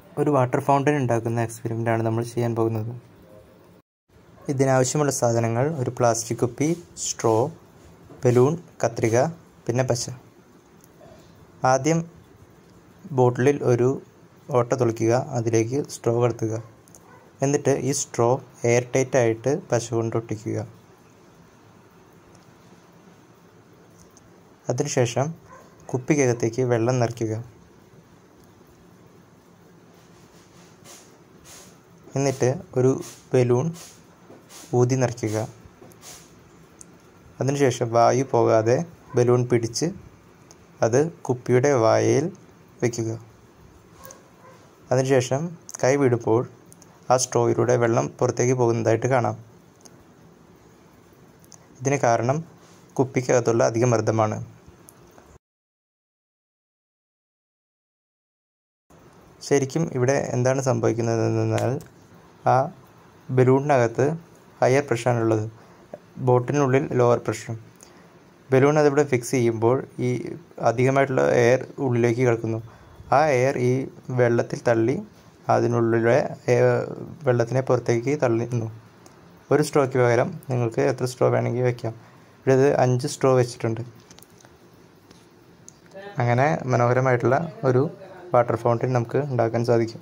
ഒരു water fountain ഉണ്ടാക്കുന്ന experiment ആണ് നമ്മൾ ചെയ്യാൻ പോകുന്നത് ഇതിനാവശ്യമുള്ള സാധനങ്ങൾ ഒരു പ്ലാസ്റ്റിക് കുപ്പി സ്ട്രോ ബലൂൺ കത്രിക പിന്നെ പശ ആദ്യം ബോട്ടിലിൽ ഒരു ഓട്ട തുളിക്കുക അതിലേക്ക് സ്ട്രോ കടത്തുക എന്നിട്ട് ഈ സ്ട്രോ എയർ ടൈറ്റ് ആയിട്ട് പശ കൊണ്ട് ഒട്ടിക്കുക അതിനുശേഷം കുപ്പിക്കകത്തേക്ക് വെള്ളം നിറയ്ക്കുക എന്നിട്ട് ഒരു ബലൂൺ ഊതി നിറയ്ക്കുക അതിനുശേഷം വായു പോകാതെ ബലൂൺ പിടിച്ച് അത് കുപ്പിയുടെ വായയിൽ വയ്ക്കുക അതിനുശേഷം കൈ വിടുമ്പോൾ ആ സ്ട്രോയിലൂടെ വെള്ളം പുറത്തേക്ക് പോകുന്നതായിട്ട് കാണാം ഇതിന് കാരണം കുപ്പിക്കകത്തുള്ള അധിക മർദ്ദമാണ് ശരിക്കും ഇവിടെ എന്താണ് സംഭവിക്കുന്നതെന്നാൽ ആ ബലൂണിനകത്ത് ഹയർ പ്രഷറാണുള്ളത് ബോട്ടിനുള്ളിൽ ലോവർ പ്രഷർ ബലൂൺ അതിവിടെ ഫിക്സ് ചെയ്യുമ്പോൾ ഈ അധികമായിട്ടുള്ള എയർ ഉള്ളിലേക്ക് കിടക്കുന്നു ആ എയർ ഈ വെള്ളത്തിൽ തള്ളി അതിനുള്ളിലെ വെള്ളത്തിനെ പുറത്തേക്ക് തള്ളുന്നു ഒരു സ്ട്രോയ്ക്ക് പകരം നിങ്ങൾക്ക് എത്ര സ്ട്രോ വേണമെങ്കിൽ വെക്കാം ഇവിടെ ഇത് അഞ്ച് സ്ട്രോ വെച്ചിട്ടുണ്ട് അങ്ങനെ മനോഹരമായിട്ടുള്ള ഒരു വാട്ടർ ഫൗണ്ടൻ നമുക്ക് ഉണ്ടാക്കാൻ സാധിക്കും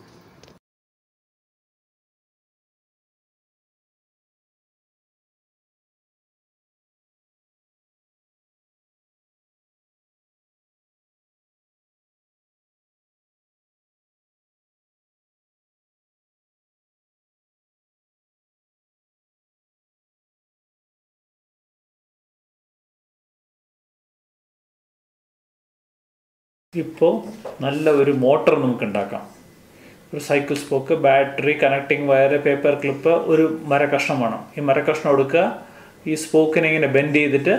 ഇപ്പോൾ നല്ല ഒരു മോട്ടർ നമുക്ക് ഉണ്ടാക്കാം ഒരു cycle spoke battery connecting wire paper clip ഒരു മര കഷ്ണം വേണം ഈ മര കഷ്ണം എടുക്കുക ഈ സ്പോക്കിനെ ഇങ്ങനെ ബെൻഡ് ചെയ്തിട്ട്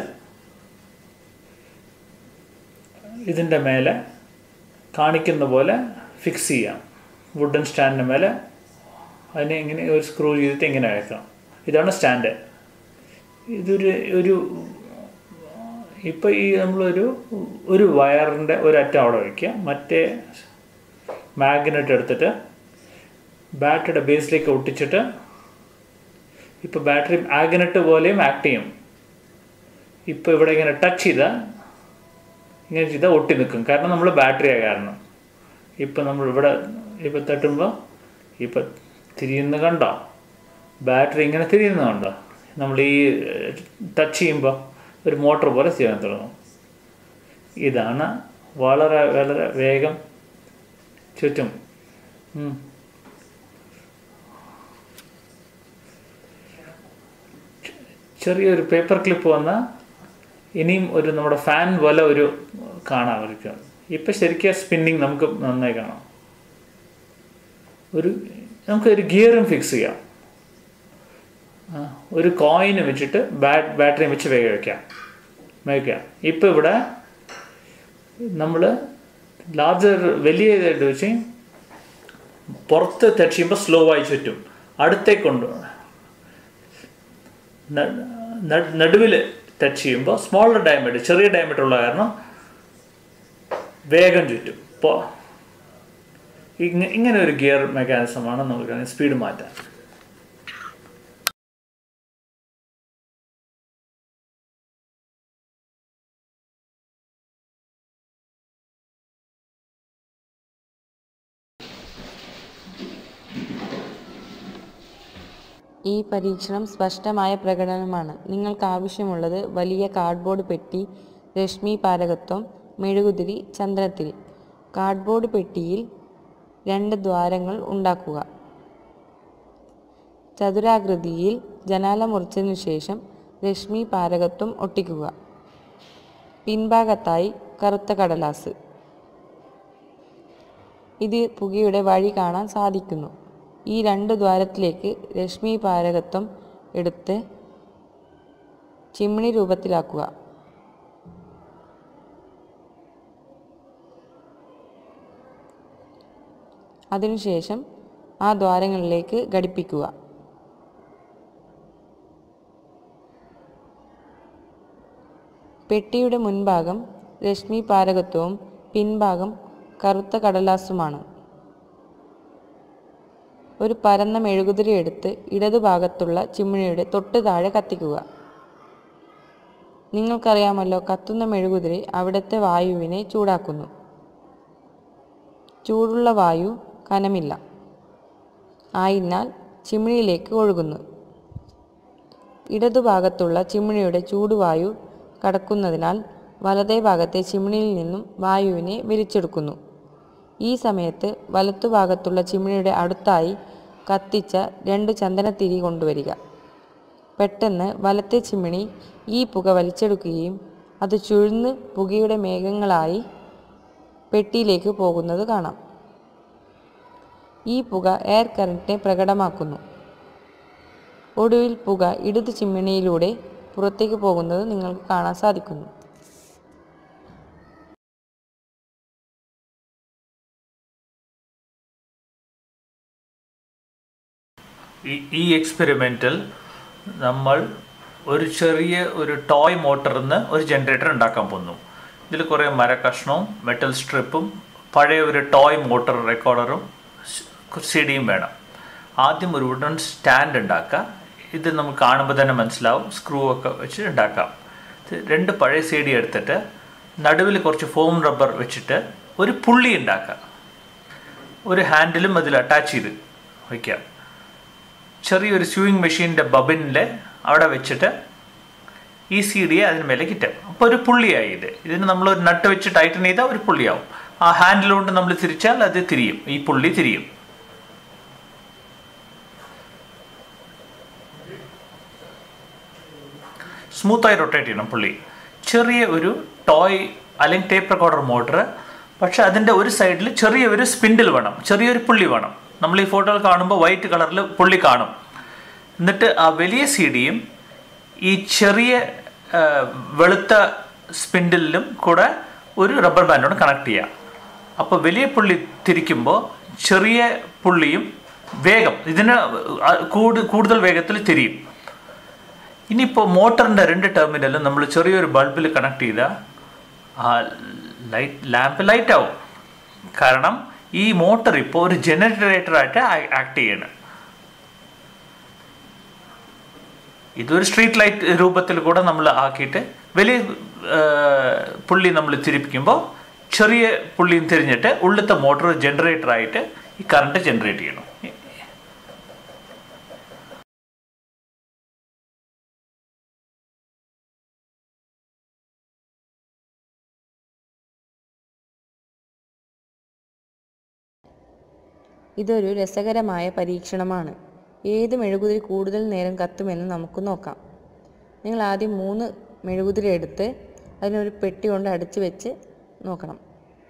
ഇതിൻ്റെ മേലെ കാണിക്കുന്ന പോലെ ഫിക്സ് ചെയ്യാം വുഡൻ സ്റ്റാൻഡിന് മേലെ അതിനെ ഇങ്ങനെ ഒരു സ്ക്രൂ ചെയ്തിട്ട് ഇങ്ങനെ അയക്കാം ഇതാണ് സ്റ്റാൻഡ് ഇതൊരു ഒരു ഇപ്പോൾ ഈ നമ്മളൊരു ഒരു വയറിൻ്റെ ഒരു അറ്റം അവിടെ വയ്ക്കുക മറ്റേ മാഗ്നറ്റ് എടുത്തിട്ട് ബാറ്ററിയുടെ ബേസിലേക്ക് ഒട്ടിച്ചിട്ട് ഇപ്പോൾ ബാറ്ററി മാഗ്നറ്റ് പോലെയും ആക്ട് ചെയ്യും ഇപ്പോൾ ഇവിടെ ഇങ്ങനെ ടച്ച് ചെയ്താൽ ഇങ്ങനെ ചെയ്താൽ ഒട്ടി നിൽക്കും കാരണം നമ്മൾ ബാറ്ററി ആയ കാരണം ഇപ്പം നമ്മൾ ഇവിടെ ഇപ്പം തട്ടുമ്പോൾ ഇപ്പം തിരിയുന്ന കണ്ടോ ബാറ്ററി ഇങ്ങനെ തിരിയുന്ന കണ്ടോ നമ്മൾ ഈ ടച്ച് ചെയ്യുമ്പോൾ ഒരു മോട്ടോർ പോലെ ചെയ്യാൻ തുടങ്ങും ഇതാണ് വളരെ വളരെ വേഗം ചുറ്റും ചെറിയൊരു പേപ്പർ ക്ലിപ്പ് വന്നാൽ ഇനിയും ഒരു നമ്മുടെ ഫാൻ പോലെ ഒരു കാണാമായിരിക്കും ഇപ്പം ശരിക്കും സ്പിന്നിങ് നമുക്ക് നന്നായി കാണാം ഒരു നമുക്ക് ഒരു ഗിയറും ഫിക്സ് ചെയ്യാം ഒരു കോയിന് വെച്ചിട്ട് ബാറ്റ് ബാറ്ററി വെച്ച് വേഗം വയ്ക്കാം വയ്ക്കാം ഇപ്പോൾ ഇവിടെ നമ്മൾ ലാർജർ വലിയ ഇതായിട്ട് വെച്ച് പുറത്ത് ടച്ച് ചെയ്യുമ്പോൾ സ്ലോ ആയി ചുറ്റും അടുത്തേക്ക് കൊണ്ട് നടുവിൽ ടച്ച് ചെയ്യുമ്പോൾ സ്മോളർ ഡയമീറ്റർ ചെറിയ ഡയമീറ്റർ ഉള്ള കാരണം വേഗം ചുറ്റും ഇപ്പോൾ ഇങ്ങനെ ഒരു ഗിയർ മെക്കാനിസമാണ് നമുക്ക് സ്പീഡ് മാറ്റാൻ ഈ പരീക്ഷണം സ്പഷ്ടമായ പ്രകടനമാണ് നിങ്ങൾക്ക് ആവശ്യമുള്ളത് വലിയ കാർഡ്ബോർഡ് പെട്ടി രശ്മി പാരകത്വം മെഴുകുതിരി ചന്ദ്രത്തിരി കാർഡ്ബോർഡ് പെട്ടിയിൽ രണ്ട് ദ്വാരങ്ങൾ ഉണ്ടാക്കുക ചതുരാകൃതിയിൽ ജനാല മുറിച്ചതിനു ശേഷം രശ്മി പാരകത്വം ഒട്ടിക്കുക പിൻഭാഗത്തായി കറുത്ത കടലാസ് ഇത് പുകയുടെ വഴി കാണാൻ സാധിക്കുന്നു ഈ രണ്ട് ദ്വാരത്തിലേക്ക് രശ്മി പാരകത്വം എടുത്ത് ചിമ്മിണി രൂപത്തിലാക്കുക അതിനുശേഷം ആ ദ്വാരങ്ങളിലേക്ക് ഘടിപ്പിക്കുക പെട്ടിയുടെ മുൻഭാഗം രശ്മി പാരകത്വവും പിൻഭാഗം കറുത്ത കടലാസുമാണ് ഒരു പരന്ന മെഴുകുതിരി എടുത്ത് ഇടതുഭാഗത്തുള്ള ചിമ്മിണിയുടെ തൊട്ട് താഴെ കത്തിക്കുക നിങ്ങൾക്കറിയാമല്ലോ കത്തുന്ന മെഴുകുതിരി അവിടുത്തെ വായുവിനെ ചൂടാക്കുന്നു ചൂടുള്ള വായു കനമില്ല ആയതിനാൽ ചിമ്മിണിയിലേക്ക് ഒഴുകുന്നു ഇടതുഭാഗത്തുള്ള ചിമ്മിണിയുടെ ചൂടുവായു കടക്കുന്നതിനാൽ വലതേ ഭാഗത്തെ ചിമ്മിണിയിൽ നിന്നും വായുവിനെ വലിച്ചെടുക്കുന്നു ഈ സമയത്ത് വലത്തുഭാഗത്തുള്ള ചിമ്മിണിയുടെ അടുത്തായി കത്തിച്ച രണ്ട് ചന്ദനത്തിരി കൊണ്ടുവരിക പെട്ടെന്ന് വലത്തെ ചിമ്മിണി ഈ പുക വലിച്ചെടുക്കുകയും അത് ചുഴ്ന്ന് പുകയുടെ മേഘങ്ങളായി പെട്ടിയിലേക്ക് പോകുന്നത് കാണാം ഈ പുക എയർ കറന്റിനെ പ്രകടമാക്കുന്നു ഒടുവിൽ പുക ഇടതു ചിമ്മിണിയിലൂടെ പുറത്തേക്ക് പോകുന്നത് നിങ്ങൾക്ക് കാണാൻ സാധിക്കുന്നു ഈ- ഈ എക്സ്പെരിമെൻറ്റിൽ നമ്മൾ ഒരു ചെറിയ ഒരു ടോയ് മോട്ടറിൽ നിന്ന് ഒരു ജനറേറ്റർ ഉണ്ടാക്കാൻ പോകുന്നു ഇതിൽ കുറേ മരക്കഷ്ണവും മെറ്റൽ സ്ട്രിപ്പും പഴയ ഒരു ടോയ് മോട്ടർ റെക്കോർഡറും സി ഡിയും വേണം ആദ്യം ഒരു വുഡൻ സ്റ്റാൻഡ് ഉണ്ടാക്കുക ഇത് നമുക്ക് കാണുമ്പോൾ തന്നെ മനസ്സിലാവും സ്ക്രൂ ഒക്കെ വെച്ച് ഉണ്ടാക്കാം ഇത് രണ്ട് പഴയ സി ഡി എടുത്തിട്ട് നടുവിൽ കുറച്ച് ഫോം റബ്ബർ വെച്ചിട്ട് ഒരു പുള്ളി ഉണ്ടാക്കുക ഒരു ഹാൻഡിലും അതിൽ അറ്റാച്ച് ചെയ്ത് വയ്ക്കാം ചെറിയൊരു സ്യൂയിങ് മെഷീൻ്റെ ബബിനിൽ അവിടെ വെച്ചിട്ട് ഈ സി ഡിയെ അതിന് മേലെ കിട്ടും അപ്പോൾ ഒരു പുള്ളിയായി ഇത് ഇതിന് നമ്മൾ ഒരു നട്ട് വെച്ച് ടൈറ്റൻ ചെയ്താൽ ഒരു പുള്ളിയാവും ആ ഹാൻഡിലുകൊണ്ട് നമ്മൾ തിരിച്ചാൽ അത് തിരിയും ഈ പുള്ളി തിരിയും സ്മൂത്തായി റൊട്ടേറ്റ് ചെയ്യണം പുള്ളി ചെറിയ ഒരു ടോയ് അല്ലെങ്കിൽ ടേപ്പ് റെക്കോർഡർ മോട്ടർ പക്ഷെ അതിൻ്റെ ഒരു സൈഡിൽ ചെറിയ ഒരു സ്പിൻഡിൽ വേണം ചെറിയൊരു പുള്ളി വേണം നമ്മൾ ഈ ഫോട്ടോയിൽ കാണുമ്പോൾ വൈറ്റ് കളറിൽ പുള്ളി കാണും എന്നിട്ട് ആ വലിയ സി ഡിയും ഈ ചെറിയ ആ, വെളുത്ത സ്പിൻഡിലും കൂടെ ഒരു റബ്ബർ ബാൻഡോട് കണക്ട് ചെയ്യുക അപ്പോൾ വലിയ പുള്ളി തിരിക്കുമ്പോൾ ചെറിയ പുള്ളിയും വേഗം ഇതിന് ആ കൂടു കൂടുതൽ വേഗത്തിൽ തിരിയും ഇനിയിപ്പോൾ മോട്ടറിൻ്റെ രണ്ട് ടെർമിനലും നമ്മൾ ചെറിയൊരു ബൾബിൽ കണക്ട് ചെയ്താൽ ആ ലൈറ്റ് ലാമ്പ് ലൈറ്റ് ആവും കാരണം ഈ മോട്ടർ ഇപ്പോൾ ഒരു ജനറേറ്ററായിട്ട് ആക്ട് ചെയ്യണം ഇതൊരു സ്ട്രീറ്റ് ലൈറ്റ് രൂപത്തിൽ കൂടെ നമ്മൾ ആക്കിയിട്ട് വലിയ ആ, പുള്ളി നമ്മൾ തിരിപ്പിക്കുമ്പോൾ ചെറിയ പുള്ളിയും തിരിഞ്ഞിട്ട് ഉള്ളിലത്തെ മോട്ടർ ജനറേറ്ററായിട്ട് ഈ കറണ്ട് ജനറേറ്റ് ചെയ്യണം ഇതൊരു രസകരമായ പരീക്ഷണമാണ് ഏത് മെഴുകുതിരി കൂടുതൽ നേരം കത്തുമെന്ന് നമുക്ക് നോക്കാം നിങ്ങൾ ആദ്യം മൂന്ന് മെഴുകുതിരി എടുത്ത് അതിനൊരു പെട്ടി കൊണ്ട് അടച്ചു വെച്ച് നോക്കണം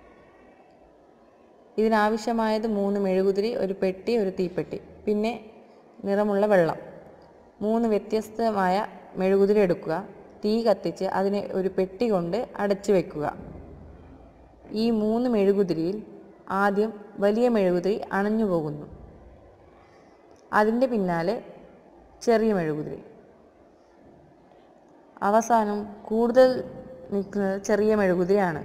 ഇതിനാവശ്യമായത് മൂന്ന് മെഴുകുതിരി ഒരു പെട്ടി ഒരു തീപ്പെട്ടി പിന്നെ നിറമുള്ള വെള്ളം മൂന്ന് വ്യത്യസ്തമായ മെഴുകുതിരി എടുക്കുക തീ കത്തിച്ച് അതിനെ ഒരു പെട്ടി കൊണ്ട് അടച്ചു വെക്കുക ഈ മൂന്ന് മെഴുകുതിരിയിൽ ആദ്യം വലിയ മെഴുകുതിരി അണഞ്ഞു പോകുന്നു അതിൻ്റെ പിന്നാലെ ചെറിയ മെഴുകുതിരി അവസാനം കൂടുതൽ നിൽക്കുന്നത് ചെറിയ മെഴുകുതിരിയാണ്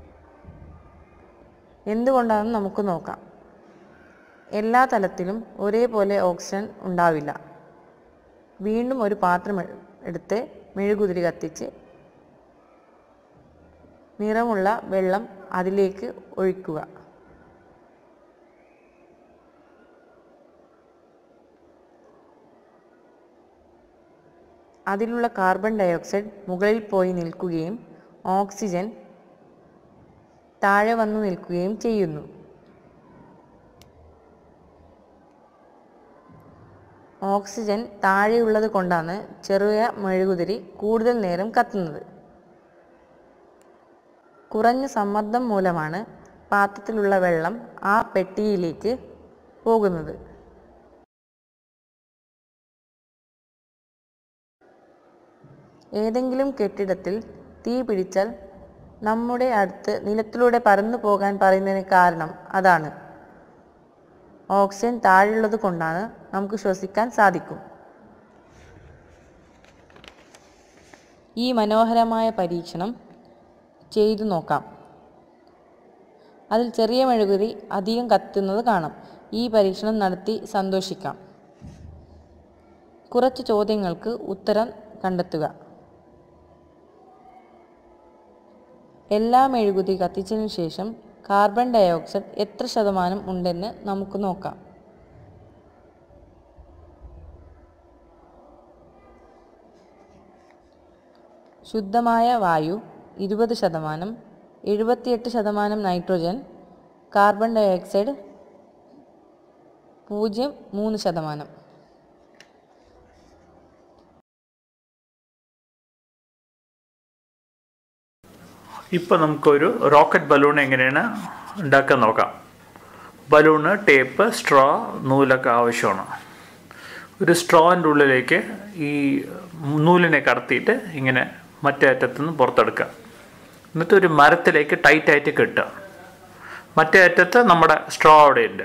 എന്തുകൊണ്ടാണെന്ന് നമുക്ക് നോക്കാം എല്ലാ തലത്തിലും ഒരേപോലെ ഓക്സിജൻ ഉണ്ടാവില്ല വീണ്ടും ഒരു പാത്രം എ- എടുത്ത് മെഴുകുതിരി കത്തിച്ച് നിറമുള്ള വെള്ളം അതിലേക്ക് ഒഴിക്കുക അതിലുള്ള കാർബൺ ഡയോക്സൈഡ് മുകളിൽ പോയി നിൽക്കുകയും ഓക്സിജൻ താഴെ വന്നു നിൽക്കുകയും ചെയ്യുന്നു ഓക്സിജൻ താഴെയുള്ളത് കൊണ്ടാണ് ചെറിയ മെഴുകുതിരി കൂടുതൽ നേരം കത്തുന്നത് കുറഞ്ഞ സമ്മർദ്ദം മൂലമാണ് പാത്രത്തിലുള്ള വെള്ളം ആ പെട്ടിയിലേക്ക് പോകുന്നത് ഏതെങ്കിലും കെട്ടിടത്തിൽ തീ പിടിച്ചാൽ നമ്മുടെ അടുത്ത് നിലത്തിലൂടെ പറന്നു പോകാൻ പറയുന്നതിന് കാരണം അതാണ് ഓക്സിജൻ താഴെയുള്ളത് കൊണ്ടാണ് നമുക്ക് ശ്വസിക്കാൻ സാധിക്കും ഈ മനോഹരമായ പരീക്ഷണം ചെയ്തു നോക്കാം അതിൽ ചെറിയ മെഴുകുതിരി അധികം കത്തുന്നത് കാണാം ഈ പരീക്ഷണം നടത്തി സന്തോഷിക്കാം കുറച്ച് ചോദ്യങ്ങൾക്ക് ഉത്തരം കണ്ടെത്തുക എല്ലാ മെഴുകുതി കത്തിച്ചതിനു ശേഷം കാർബൺ ഡയോക്സൈഡ് എത്ര ശതമാനം ഉണ്ടെന്ന് നമുക്ക് നോക്കാം ശുദ്ധമായ വായു ഇരുപത് ശതമാനം എഴുപത്തിയെട്ട് ശതമാനം നൈട്രോജൻ കാർബൺ ഡയോക്സൈഡ് പൂജ്യം മൂന്ന് ശതമാനം ഇപ്പോൾ നമുക്കൊരു റോക്കറ്റ് ബലൂൺ എങ്ങനെയാണ് ഉണ്ടാക്കാൻ നോക്കാം ബലൂണ് ടേപ്പ് സ്ട്രോ നൂലൊക്കെ ആവശ്യമാണ് ഒരു സ്ട്രോൻ്റെ ഉള്ളിലേക്ക് ഈ നൂലിനെ കടത്തിയിട്ട് ഇങ്ങനെ മറ്റേ അറ്റത്തുനിന്ന് പുറത്തെടുക്കുക എന്നിട്ട് ഒരു മരത്തിലേക്ക് ടൈറ്റായിട്ട് കെട്ടുക മറ്റേ അറ്റത്ത് നമ്മുടെ സ്ട്രോ അവിടെ ഉണ്ട്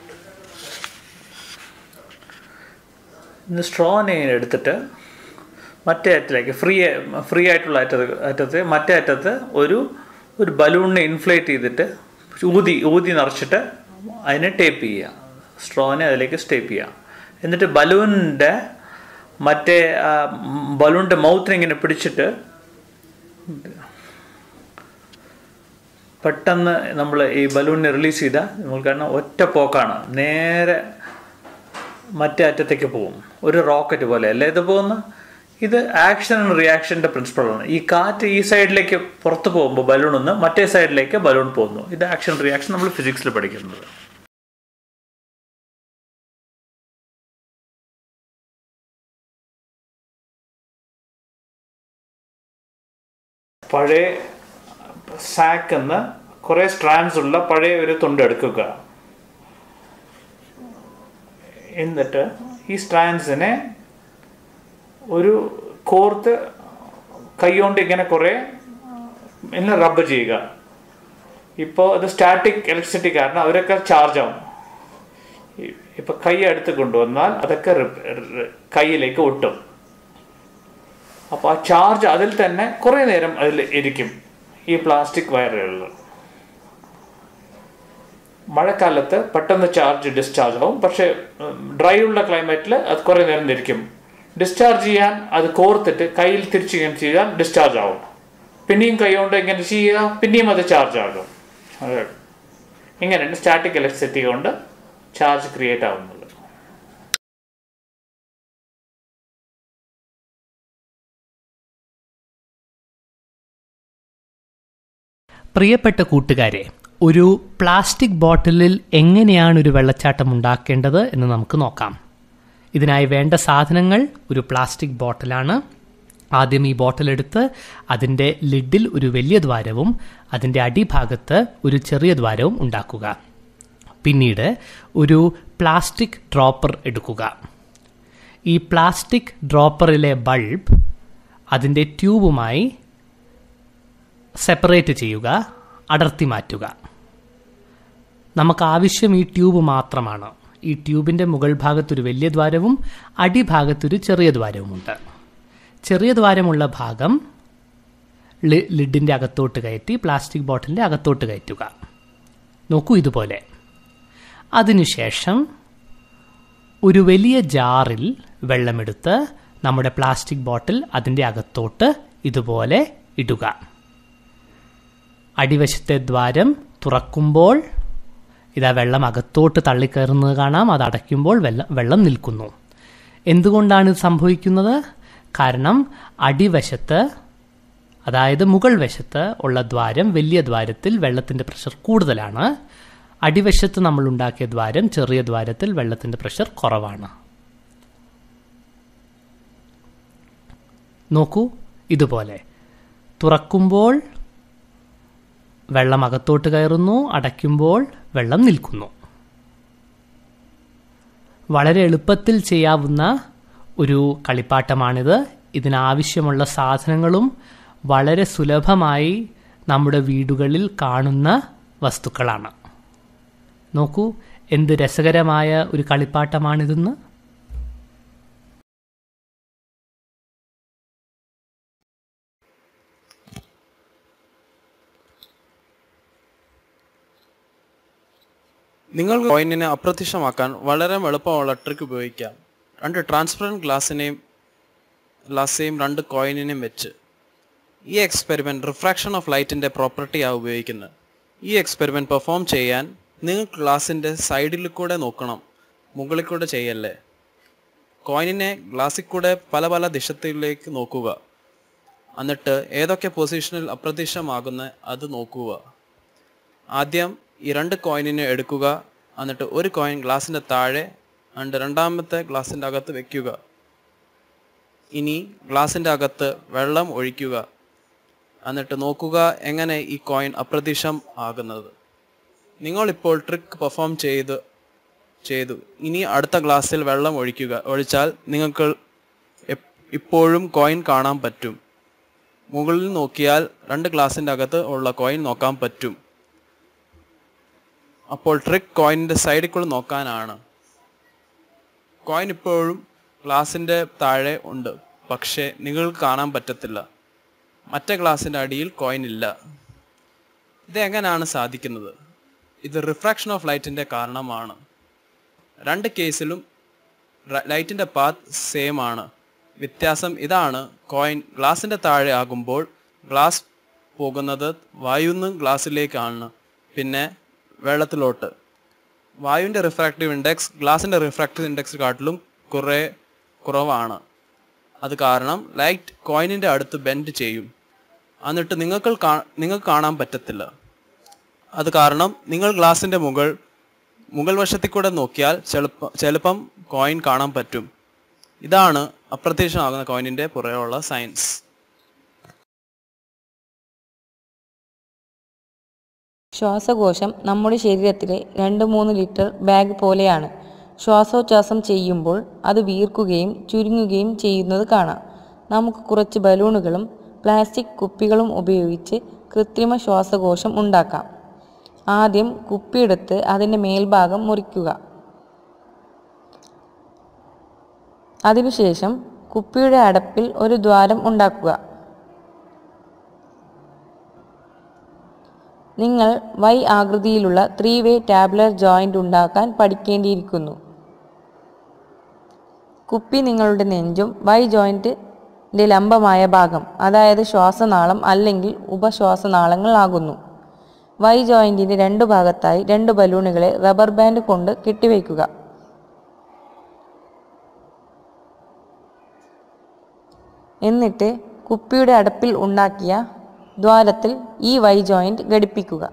ഇന്ന് സ്ട്രോനെ എടുത്തിട്ട് മറ്റേ അറ്റത്തിലേക്ക് ഫ്രീ ഫ്രീ ആയിട്ടുള്ള അറ്റത്ത് അറ്റത്ത് മറ്റേ അറ്റത്ത് ഒരു ഒരു ബലൂണിനെ ഇൻഫ്ലേറ്റ് ചെയ്തിട്ട് ഊതി ഊതി നിറച്ചിട്ട് അതിനെ ടേപ്പ് ചെയ്യുക സ്ട്രോനെ അതിലേക്ക് സ്റ്റേപ്പ് ചെയ്യുക എന്നിട്ട് ബലൂണിൻ്റെ മറ്റേ ബലൂണിൻ്റെ മൗത്തിനെ ഇങ്ങനെ പിടിച്ചിട്ട് പെട്ടെന്ന് നമ്മൾ ഈ ബലൂണിനെ റിലീസ് ചെയ്താൽ നമുക്ക് കാരണം ഒറ്റ പോക്കാണ് നേരെ മറ്റേ അറ്റത്തേക്ക് പോകും ഒരു റോക്കറ്റ് പോലെ അല്ലേ ഇത് പോകുന്ന ഇത് ആക്ഷൻ ആൻഡ് റിയാക്ഷൻ്റെ പ്രിൻസിപ്പളാണ് ഈ കാറ്റ് ഈ സൈഡിലേക്ക് പുറത്ത് പോകുമ്പോൾ ബലൂൺ ഒന്ന് മറ്റേ സൈഡിലേക്ക് ബലൂൺ പോകുന്നു ഇത് ആക്ഷൻ റിയാക്ഷൻ നമ്മൾ ഫിസിക്സിൽ പഠിക്കുന്നത് പഴയ സാക്ക് എന്ന് കുറേ സ്ട്രാൻഡ്സ് ഉള്ള പഴയ ഒരു തുണ്ട് എടുക്കുക എന്നിട്ട് ഈ സ്ട്രാൻഡ്സിനെ ഒരു കോർത്ത് കൈകൊണ്ട് ഇങ്ങനെ കുറേ ഇങ്ങനെ റബ്ബ് ചെയ്യുക ഇപ്പോൾ അത് സ്റ്റാറ്റിക് ഇലക്ട്രിസിറ്റി കാരണം അവരൊക്കെ ചാർജ് ആവും ഇപ്പം കൈ അടുത്ത് കൊണ്ടുവന്നാൽ അതൊക്കെ കയ്യിലേക്ക് ഒട്ടും അപ്പോൾ ആ ചാർജ് അതിൽ തന്നെ കുറേ നേരം അതിൽ ഇരിക്കും ഈ പ്ലാസ്റ്റിക് വയറുകളിൽ മഴക്കാലത്ത് പെട്ടെന്ന് ചാർജ് ഡിസ്ചാർജ് ആവും പക്ഷേ ഡ്രൈ ഉള്ള ക്ലൈമറ്റിൽ അത് കുറേ നേരം ഇരിക്കും ഡിസ്ചാർജ് ചെയ്യാൻ അത് കോർത്തിട്ട് കയ്യിൽ തിരിച്ച് ഇങ്ങനെ ചെയ്താൽ ഡിസ്ചാർജ് ആവും പിന്നെയും കൈ കൊണ്ട് ഇങ്ങനെ ചെയ്യുക പിന്നെയും അത് ചാർജ് ആകും അതെ ഇങ്ങനെയാണ് സ്റ്റാറ്റിക് ഇലക്ട്രിസിറ്റി കൊണ്ട് ചാർജ് ക്രിയേറ്റ് ആവുന്നത് പ്രിയപ്പെട്ട കൂട്ടുകാരെ ഒരു പ്ലാസ്റ്റിക് ബോട്ടിലിൽ എങ്ങനെയാണ് ഒരു വെള്ളച്ചാട്ടം ഉണ്ടാക്കേണ്ടത് എന്ന് നമുക്ക് നോക്കാം ഇതിനായി വേണ്ട സാധനങ്ങൾ ഒരു പ്ലാസ്റ്റിക് ബോട്ടിലാണ് ആദ്യം ഈ ബോട്ടിൽ എടുത്ത് അതിൻ്റെ ലിഡിൽ ഒരു വലിയ ദ്വാരവും അതിൻ്റെ അടിഭാഗത്ത് ഒരു ചെറിയ ദ്വാരവും ഉണ്ടാക്കുക പിന്നീട് ഒരു പ്ലാസ്റ്റിക് ഡ്രോപ്പർ എടുക്കുക ഈ പ്ലാസ്റ്റിക് ഡ്രോപ്പറിലെ ബൾബ് അതിൻ്റെ ട്യൂബുമായി സെപ്പറേറ്റ് ചെയ്യുക അടർത്തി മാറ്റുക നമുക്ക് ആവശ്യം ഈ ട്യൂബ് മാത്രമാണ് ഈ ട്യൂബിൻ്റെ മുകൾ ഭാഗത്തൊരു വലിയ ദ്വാരവും അടിഭാഗത്തൊരു ചെറിയ ദ്വാരവുമുണ്ട് ചെറിയ ദ്വാരമുള്ള ഭാഗം ലി- ലിഡിൻ്റെ അകത്തോട്ട് കയറ്റി പ്ലാസ്റ്റിക് ബോട്ടിലിൻ്റെ അകത്തോട്ട് കയറ്റുക നോക്കൂ ഇതുപോലെ അതിനുശേഷം ഒരു വലിയ ജാറിൽ വെള്ളമെടുത്ത് നമ്മുടെ പ്ലാസ്റ്റിക് ബോട്ടിൽ അതിൻ്റെ അകത്തോട്ട് ഇതുപോലെ ഇടുക അടിവശത്തെ ദ്വാരം തുറക്കുമ്പോൾ ഇതാ വെള്ളം അകത്തോട്ട് തള്ളിക്കയറുന്നത് കാണാം അത് അടയ്ക്കുമ്പോൾ വെള്ളം വെള്ളം നിൽക്കുന്നു എന്തുകൊണ്ടാണ് ഇത് സംഭവിക്കുന്നത് കാരണം അടിവശത്ത് അതായത് മുകൾ വശത്ത് ഉള്ള ദ്വാരം വലിയ ദ്വാരത്തിൽ വെള്ളത്തിൻ്റെ പ്രഷർ കൂടുതലാണ് അടിവശത്ത് നമ്മൾ ഉണ്ടാക്കിയ ദ്വാരം ചെറിയ ദ്വാരത്തിൽ വെള്ളത്തിൻ്റെ പ്രഷർ കുറവാണ് നോക്കൂ ഇതുപോലെ തുറക്കുമ്പോൾ വെള്ളം അകത്തോട്ട് കയറുന്നു അടയ്ക്കുമ്പോൾ വെള്ളം നിൽക്കുന്നു വളരെ എളുപ്പത്തിൽ ചെയ്യാവുന്ന ഒരു കളിപ്പാട്ടമാണിത് ഇതിനാവശ്യമുള്ള സാധനങ്ങളും വളരെ സുലഭമായി നമ്മുടെ വീടുകളിൽ കാണുന്ന വസ്തുക്കളാണ് നോക്കൂ എന്ത് രസകരമായ ഒരു കളിപ്പാട്ടമാണിതെന്ന് നിങ്ങൾക്ക് കോയിനിനെ അപ്രത്യക്ഷമാക്കാൻ വളരെ എളുപ്പമുള്ള ട്രിക്ക് ഉപയോഗിക്കാം രണ്ട് ട്രാൻസ്പെറൻറ്റ് ഗ്ലാസിനെയും ഗ്ലാസ്സെയും രണ്ട് കോയിനിനെയും വെച്ച് ഈ എക്സ്പെരിമെൻറ്റ് റിഫ്രാക്ഷൻ ഓഫ് ലൈറ്റിൻ്റെ പ്രോപ്പർട്ടിയാണ് ഉപയോഗിക്കുന്നത് ഈ എക്സ്പെരിമെൻറ്റ് പെർഫോം ചെയ്യാൻ നിങ്ങൾക്ക് ഗ്ലാസിൻ്റെ സൈഡിൽ കൂടെ നോക്കണം മുകളിൽ കൂടെ ചെയ്യല്ലേ കോയിനിനെ ഗ്ലാസ്സിൽ കൂടെ പല പല ദിശത്തിലേക്ക് നോക്കുക എന്നിട്ട് ഏതൊക്കെ പൊസിഷനിൽ അപ്രത്യക്ഷമാകുന്ന അത് നോക്കുക ആദ്യം ഈ രണ്ട് കോയിനിനെ എടുക്കുക എന്നിട്ട് ഒരു കോയിൻ ഗ്ലാസിൻ്റെ താഴെ എന്നിട്ട് രണ്ടാമത്തെ ഗ്ലാസിൻ്റെ അകത്ത് വെക്കുക ഇനി ഗ്ലാസിൻ്റെ അകത്ത് വെള്ളം ഒഴിക്കുക എന്നിട്ട് നോക്കുക എങ്ങനെ ഈ കോയിൻ അപ്രത്യക്ഷം ആകുന്നത് നിങ്ങളിപ്പോൾ ട്രിക്ക് പെർഫോം ചെയ്ത് ചെയ്തു ഇനി അടുത്ത ഗ്ലാസ്സിൽ വെള്ളം ഒഴിക്കുക ഒഴിച്ചാൽ നിങ്ങൾക്ക് എപ്- ഇപ്പോഴും കോയിൻ കാണാൻ പറ്റും മുകളിൽ നോക്കിയാൽ രണ്ട് ഗ്ലാസിൻ്റെ അകത്ത് ഉള്ള കോയിൻ നോക്കാൻ പറ്റും അപ്പോൾ ട്രിക്ക് കോയിനിൻ്റെ സൈഡിൽ കൂടെ നോക്കാനാണ് കോയിൻ ഇപ്പോഴും ഗ്ലാസിൻ്റെ താഴെ ഉണ്ട് പക്ഷേ നിങ്ങൾക്ക് കാണാൻ പറ്റത്തില്ല മറ്റേ ഗ്ലാസിൻ്റെ അടിയിൽ കോയിൻ ഇല്ല ഇത് എങ്ങനെയാണ് സാധിക്കുന്നത് ഇത് റിഫ്രാക്ഷൻ ഓഫ് ലൈറ്റിൻ്റെ കാരണമാണ് രണ്ട് കേസിലും ലൈറ്റിൻ്റെ പാത്ത് സെയിം ആണ് വ്യത്യാസം ഇതാണ് കോയിൻ ഗ്ലാസിൻ്റെ താഴെ ആകുമ്പോൾ ഗ്ലാസ് പോകുന്നത് വായുന്ന് ഗ്ലാസ്സിലേക്കാണ് പിന്നെ വെള്ളത്തിലോട്ട് വായുവിൻ്റെ റിഫ്രാക്റ്റീവ് ഇൻഡെക്സ് ഗ്ലാസിൻ്റെ റിഫ്രാക്റ്റീവ് ഇൻഡെക്സ് കാട്ടിലും കുറേ കുറവാണ് അത് കാരണം ലൈറ്റ് കോയിനിൻ്റെ അടുത്ത് ബെൻഡ് ചെയ്യും എന്നിട്ട് നിങ്ങൾക്ക് കാ- നിങ്ങൾക്ക് കാണാൻ പറ്റത്തില്ല അത് കാരണം നിങ്ങൾ ഗ്ലാസിൻ്റെ മുകൾ മുകൾ വശത്തിൽ കൂടെ നോക്കിയാൽ ചിലപ്പം ചിലപ്പം കോയിൻ കാണാൻ പറ്റും ഇതാണ് അപ്രത്യക്ഷമാകുന്ന കോയിനിൻ്റെ പുറകെയുള്ള സയൻസ് ശ്വാസകോശം നമ്മുടെ ശരീരത്തിലെ രണ്ട് മൂന്ന് ലിറ്റർ ബാഗ് പോലെയാണ് ശ്വാസോച്ഛ്വാസം ചെയ്യുമ്പോൾ അത് വീർക്കുകയും ചുരുങ്ങുകയും ചെയ്യുന്നത് കാണാം നമുക്ക് കുറച്ച് ബലൂണുകളും പ്ലാസ്റ്റിക് കുപ്പികളും ഉപയോഗിച്ച് കൃത്രിമ ശ്വാസകോശം ഉണ്ടാക്കാം ആദ്യം കുപ്പിയെടുത്ത് അതിൻ്റെ മേൽഭാഗം മുറിക്കുക അതിനുശേഷം കുപ്പിയുടെ അടപ്പിൽ ഒരു ദ്വാരം ഉണ്ടാക്കുക നിങ്ങൾ വൈ ആകൃതിയിലുള്ള ത്രീ വേ ടാബ്ലർ ജോയിന്റ് ഉണ്ടാക്കാൻ പഠിക്കേണ്ടിയിരിക്കുന്നു കുപ്പി നിങ്ങളുടെ നെഞ്ചും വൈ ജോയിന്റിന്റെ ലംബമായ ഭാഗം അതായത് ശ്വാസനാളം അല്ലെങ്കിൽ ഉപശ്വാസനാളങ്ങൾ ആകുന്നു വൈ ജോയിന്റിന്റെ രണ്ടു ഭാഗത്തായി രണ്ട് ബലൂണുകളെ റബ്ബർ ബാൻഡ് കൊണ്ട് കെട്ടിവയ്ക്കുക എന്നിട്ട് കുപ്പിയുടെ അടപ്പിൽ ഉണ്ടാക്കിയ ദ്വാരത്തിൽ ഈ വൈ ജോയിന്റ് ഘടിപ്പിക്കുക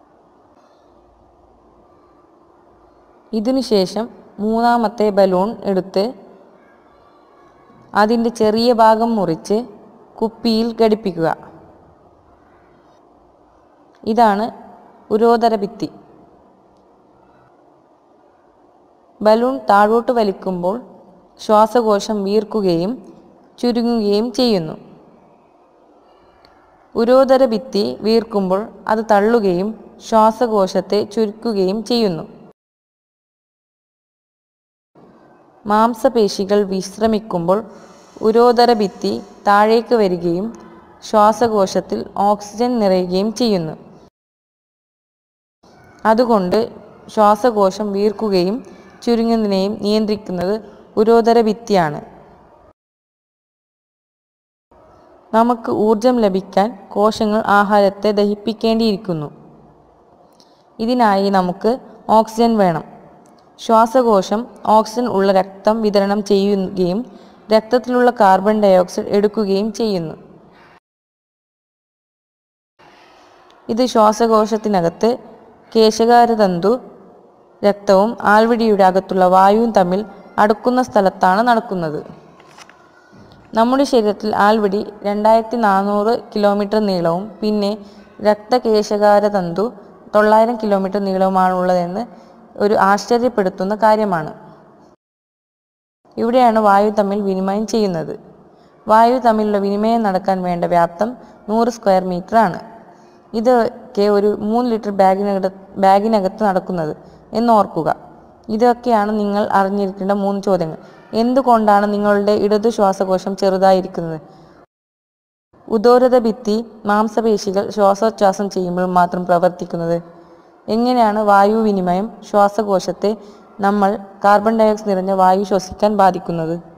ഇതിനുശേഷം മൂന്നാമത്തെ ബലൂൺ എടുത്ത് അതിൻ്റെ ചെറിയ ഭാഗം മുറിച്ച് കുപ്പിയിൽ ഘടിപ്പിക്കുക ഇതാണ് ഉരോദര ഭിത്തി ബലൂൺ താഴോട്ട് വലിക്കുമ്പോൾ ശ്വാസകോശം വീർക്കുകയും ചുരുങ്ങുകയും ചെയ്യുന്നു ഉരോദര ഭിത്തി വീർക്കുമ്പോൾ അത് തള്ളുകയും ശ്വാസകോശത്തെ ചുരുക്കുകയും ചെയ്യുന്നു മാംസപേശികൾ വിശ്രമിക്കുമ്പോൾ ഉരോദര ഭിത്തി താഴേക്ക് വരികയും ശ്വാസകോശത്തിൽ ഓക്സിജൻ നിറയുകയും ചെയ്യുന്നു അതുകൊണ്ട് ശ്വാസകോശം വീർക്കുകയും ചുരുങ്ങുന്നതിനെയും നിയന്ത്രിക്കുന്നത് ഉരോദര ഭിത്തിയാണ് നമുക്ക് ഊർജം ലഭിക്കാൻ കോശങ്ങൾ ആഹാരത്തെ ദഹിപ്പിക്കേണ്ടിയിരിക്കുന്നു ഇതിനായി നമുക്ക് ഓക്സിജൻ വേണം ശ്വാസകോശം ഓക്സിജൻ ഉള്ള രക്തം വിതരണം ചെയ്യുകയും രക്തത്തിലുള്ള കാർബൺ ഡയോക്സൈഡ് എടുക്കുകയും ചെയ്യുന്നു ഇത് ശ്വാസകോശത്തിനകത്ത് കേശകാരതന്തു രക്തവും ആൽവിടിയുടെ അകത്തുള്ള വായുവും തമ്മിൽ അടുക്കുന്ന സ്ഥലത്താണ് നടക്കുന്നത് നമ്മുടെ ശരീരത്തിൽ ആൽവിടി രണ്ടായിരത്തി നാനൂറ് കിലോമീറ്റർ നീളവും പിന്നെ രക്തകേശകാരതന്തു തൊള്ളായിരം കിലോമീറ്റർ നീളവുമാണുള്ളതെന്ന് ഒരു ആശ്ചര്യപ്പെടുത്തുന്ന കാര്യമാണ് ഇവിടെയാണ് വായു തമ്മിൽ വിനിമയം ചെയ്യുന്നത് വായു തമ്മിലുള്ള വിനിമയം നടക്കാൻ വേണ്ട വ്യാപ്തം നൂറ് സ്ക്വയർ മീറ്റർ ആണ് ഇതൊക്കെ ഒരു മൂന്ന് ലിറ്റർ ബാഗിനകത്ത് ബാഗിനകത്ത് നടക്കുന്നത് എന്ന് ഓർക്കുക ഇതൊക്കെയാണ് നിങ്ങൾ അറിഞ്ഞിരിക്കേണ്ട മൂന്ന് ചോദ്യങ്ങൾ എന്തുകൊണ്ടാണ് നിങ്ങളുടെ ഇടതു ശ്വാസകോശം ചെറുതായിരിക്കുന്നത് ഉദോരത ഭിത്തി മാംസപേശികൾ ശ്വാസോച്ഛ്വാസം ചെയ്യുമ്പോൾ മാത്രം പ്രവർത്തിക്കുന്നത് എങ്ങനെയാണ് വായു വിനിമയം ശ്വാസകോശത്തെ നമ്മൾ കാർബൺ ഡയോക്സൈഡ് നിറഞ്ഞ വായു ശ്വസിക്കാൻ ബാധിക്കുന്നത്